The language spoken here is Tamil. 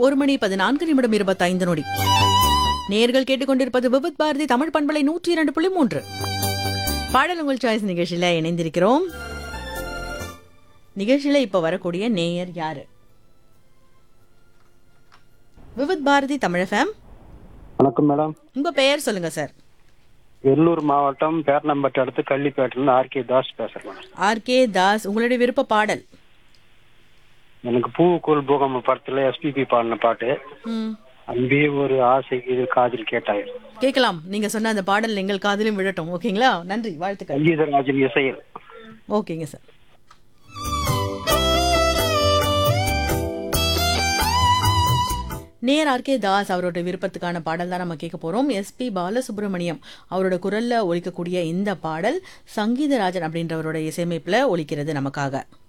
ஒரு மணி பதினான்கு நிமிடம் இருபத்தைந்து நொடி நேர்கள் கேட்டுக்கொண்டிருப்பது விபத் பாரதி தமிழ் பண்பலை நூற்றி இரண்டு புள்ளி மூன்று பாடல் உங்கள் சாய்ஸ் நிகழ்ச்சியில இணைந்திருக்கிறோம் நிகழ்ச்சியில இப்ப வரக்கூடிய நேயர் யாரு விவித் பாரதி தமிழ் ஃபேம் வணக்கம் மேடம் உங்க பெயர் சொல்லுங்க சார் வெள்ளூர் மாவட்டம் பேரணம்பட்டு அடுத்து கள்ளிப்பேட்டிலிருந்து ஆர்கே தாஸ் பேசுறேன் மேடம் ஆர் கே தாஸ் உங்களுடைய விருப்ப பாடல் எனக்கு பூவுக்குள் பூகம்ப படத்துல எஸ்பிபி பாடின பாட்டு ம் அன்பே ஒரு ஆசை இது காதில் கேட்டாய் கேட்கலாம் நீங்க சொன்ன அந்த பாடல் எங்கள் காதிலும் விழட்டும் ஓகேங்களா நன்றி வாழ்த்துக்கள் சங்கீதராஜன் இசையில் ஓகேங்க சார் நேர் ஆர்கே தாஸ் அவரோட விருப்பத்துக்கான பாடல் தான் நம்ம கேட்க போறோம் எஸ்பி பாலசுப்ரமணியம் அவரோட குரல்ல ஒலிக்கக்கூடிய இந்த பாடல் சங்கீதராஜன் அப்படின்றவரோட இசையமைப்புல ஒலிக்கிறது நமக்காக